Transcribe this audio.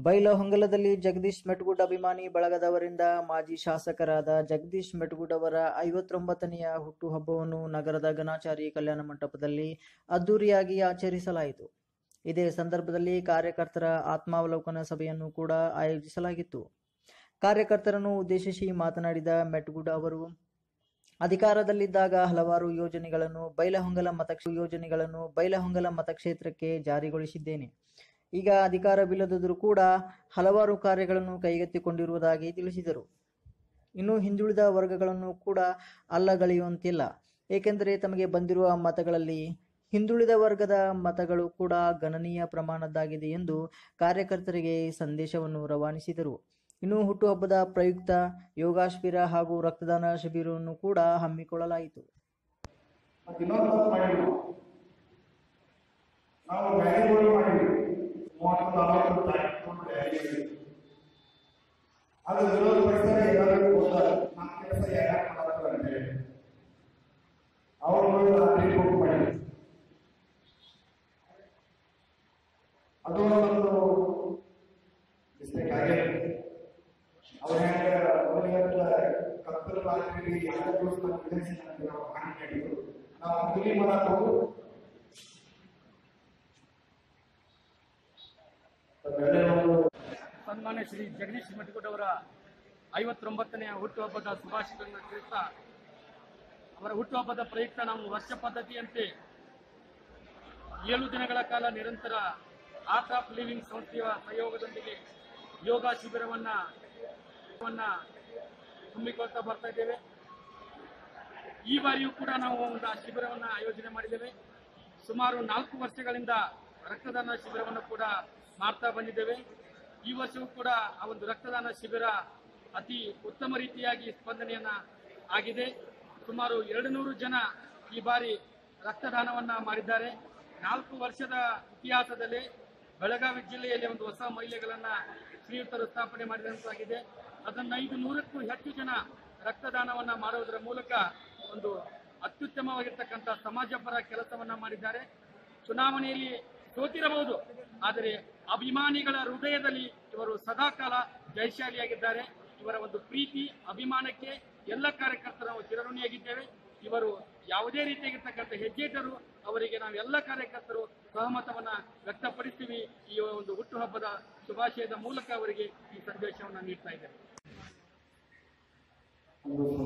ಬೈಲಹೊಂಗಲದಲ್ಲಿ ಜಗದೀಶ್ ಮೆಟ್ಗುಡ್ ಅಭಿಮಾನಿ ಬಳಗದವರಿಂದ ಮಾಜಿ ಶಾಸಕರಾದ ಜಗದೀಶ್ ಮೆಟ್ಗುಡ್ ಅವರ ಐವತ್ತೊಂಬತ್ತನೆಯ ಹುಟ್ಟುಹಬ್ಬವನ್ನು ನಗರದ ಗಣಾಚಾರಿ ಕಲ್ಯಾಣ ಮಂಟಪದಲ್ಲಿ ಅದ್ದೂರಿಯಾಗಿ ಆಚರಿಸಲಾಯಿತು ಇದೇ ಸಂದರ್ಭದಲ್ಲಿ ಕಾರ್ಯಕರ್ತರ ಆತ್ಮಾವಲೋಕನ ಸಭೆಯನ್ನು ಕೂಡ ಆಯೋಜಿಸಲಾಗಿತ್ತು ಕಾರ್ಯಕರ್ತರನ್ನು ಉದ್ದೇಶಿಸಿ ಮಾತನಾಡಿದ ಮೆಟ್ಗುಡ್ ಅವರು ಅಧಿಕಾರದಲ್ಲಿದ್ದಾಗ ಹಲವಾರು ಯೋಜನೆಗಳನ್ನು ಬೈಲಹೊಂಗಲ ಮತಕ್ಷ ಯೋಜನೆಗಳನ್ನು ಬೈಲಹೊಂಗಲ ಮತಕ್ಷೇತ್ರಕ್ಕೆ ಜಾರಿಗೊಳಿಸಿದ್ದೇನೆ ಈಗ ಅಧಿಕಾರವಿಲ್ಲದಿದ್ದರೂ ಕೂಡ ಹಲವಾರು ಕಾರ್ಯಗಳನ್ನು ಕೈಗೆತ್ತಿಕೊಂಡಿರುವುದಾಗಿ ತಿಳಿಸಿದರು ಇನ್ನು ಹಿಂದುಳಿದ ವರ್ಗಗಳನ್ನು ಕೂಡ ಅಲ್ಲಗಳೆಯುವಂತಿಲ್ಲ ಏಕೆಂದರೆ ತಮಗೆ ಬಂದಿರುವ ಮತಗಳಲ್ಲಿ ಹಿಂದುಳಿದ ವರ್ಗದ ಮತಗಳು ಕೂಡ ಗಣನೀಯ ಪ್ರಮಾಣದ್ದಾಗಿದೆ ಎಂದು ಕಾರ್ಯಕರ್ತರಿಗೆ ಸಂದೇಶವನ್ನು ರವಾನಿಸಿದರು ಇನ್ನು ಹುಟ್ಟುಹಬ್ಬದ ಪ್ರಯುಕ್ತ ಯೋಗ ಶಿಬಿರ ಹಾಗೂ ರಕ್ತದಾನ ಶಿಬಿರವನ್ನು ಕೂಡ ಹಮ್ಮಿಕೊಳ್ಳಲಾಯಿತು ಮತ್ತೆ ಇನ್ನೊಂದು ಸ್ವಲ್ಪ ಮಾಡಿವಿ ನಾವು ರ್ಯಾಲಿಗಳು ಮಾಡಿವಿ ಮೂವತ್ತು ನಲವತ್ತು ತಾರೀಕು ರ್ಯಾಲಿಗಳು ಅದು ವಿರೋಧ ಪಡಿಸಿದ್ರೆ ಎಲ್ಲರಿಗೂ ಗೊತ್ತಲ್ಲ ನಮ್ಮ ಕೆಲಸ ಯಾರು ಮಾಡ್ತಾರೆ ಅಂತ ಹೇಳಿ ಅವರು ರಾತ್ರಿ ಬುಕ್ ಮಾಡಿ ಅದು ಒಂದು ಮಿಸ್ಟೇಕ್ ಆಗಿದೆ ಅವ್ರ ಅವರಿಗೆ ಕತ್ತಲು ರಾತ್ರಿ ಎರಡು ದಿವಸ ನಾವು ವಿಧಿಸಿ ನಾವು ಹಾನಿ ಮಾಡಿದ್ರು ನಾವು ಅಂಗಡಿ ಮಾಡಕ್ ಹೋಗು ಅದೆಲ್ಲ ಒಂದು ಸನ್ಮಾನ್ಯ ಶ್ರೀ ಜಗದೀಶ್ ಮಠಗುಡ್ ಅವರ ಐವತ್ತೊಂಬತ್ತನೆಯ ಹುಟ್ಟುಹಬ್ಬದ ಶುಭಾಶಯಗಳನ್ನು ತಿಳಿಸ್ತಾ ಅವರ ಹುಟ್ಟುಹಬ್ಬದ ಪ್ರಯುಕ್ತ ನಾವು ವರ್ಷ ಪದ್ಧತಿಯಂತೆ ಏಳು ದಿನಗಳ ಕಾಲ ನಿರಂತರ ಆರ್ಟ್ ಆಫ್ ಲಿವಿಂಗ್ ಸಂಸ್ಥೆಯ ಸಹಯೋಗದೊಂದಿಗೆ ಯೋಗ ಶಿಬಿರವನ್ನ ವನ್ನ ಹಮ್ಮಿಕೊಳ್ತಾ ಬರ್ತಾ ಇದ್ದೇವೆ ಈ ಬಾರಿಯೂ ಕೂಡ ನಾವು ಒಂದು ಆ ಶಿಬಿರವನ್ನ ಆಯೋಜನೆ ಮಾಡಿದ್ದೇವೆ ಸುಮಾರು ನಾಲ್ಕು ವರ್ಷಗಳಿಂದ ರಕ್ತದಾನ ಶಿಬಿರವನ್ನು ಕೂಡ ಮಾಡ್ತಾ ಬಂದಿದ್ದೇವೆ ಈ ವರ್ಷವೂ ಕೂಡ ಆ ಒಂದು ರಕ್ತದಾನ ಶಿಬಿರ ಅತಿ ಉತ್ತಮ ರೀತಿಯಾಗಿ ಸ್ಪಂದನೆಯನ್ನ ಆಗಿದೆ ಸುಮಾರು ಎರಡು ನೂರು ಜನ ಈ ಬಾರಿ ರಕ್ತದಾನವನ್ನ ಮಾಡಿದ್ದಾರೆ ನಾಲ್ಕು ವರ್ಷದ ಇತಿಹಾಸದಲ್ಲಿ ಬೆಳಗಾವಿ ಜಿಲ್ಲೆಯಲ್ಲಿ ಒಂದು ಹೊಸ ಮಹಿಳೆಗಳನ್ನ ಶ್ರೀಯುತರು ಸ್ಥಾಪನೆ ಮಾಡಿದಂತಾಗಿದೆ ಅದನ್ನ ಐದು ನೂರಕ್ಕೂ ಹೆಚ್ಚು ಜನ ರಕ್ತದಾನವನ್ನ ಮಾಡುವುದರ ಮೂಲಕ ಒಂದು ಅತ್ಯುತ್ತಮವಾಗಿರ್ತಕ್ಕಂಥ ಸಮಾಜಪರ ಕೆಲಸವನ್ನ ಮಾಡಿದ್ದಾರೆ ಚುನಾವಣೆಯಲ್ಲಿ ಸೋತಿರಬಹುದು ಆದರೆ ಅಭಿಮಾನಿಗಳ ಹೃದಯದಲ್ಲಿ ಇವರು ಸದಾಕಾಲ ಜಯಶಾಲಿಯಾಗಿದ್ದಾರೆ ಇವರ ಒಂದು ಪ್ರೀತಿ ಅಭಿಮಾನಕ್ಕೆ ಎಲ್ಲ ಕಾರ್ಯಕರ್ತರು ನಾವು ಚಿರಋಣಿಯಾಗಿದ್ದೇವೆ ಇವರು ಯಾವುದೇ ರೀತಿಯಾಗಿರ್ತಕ್ಕಂಥ ಹೆಜ್ಜೆಟರು ಅವರಿಗೆ ನಾವು ಎಲ್ಲ ಕಾರ್ಯಕರ್ತರು ಸಹಮತವನ್ನ ವ್ಯಕ್ತಪಡಿಸ್ತೀವಿ ಈ ಒಂದು ಹುಟ್ಟುಹಬ್ಬದ ಶುಭಾಶಯದ ಮೂಲಕ ಅವರಿಗೆ ಈ ಸಂದೇಶವನ್ನು ನೀಡ್ತಾ ಇದ್ದೇವೆ ಒಂದು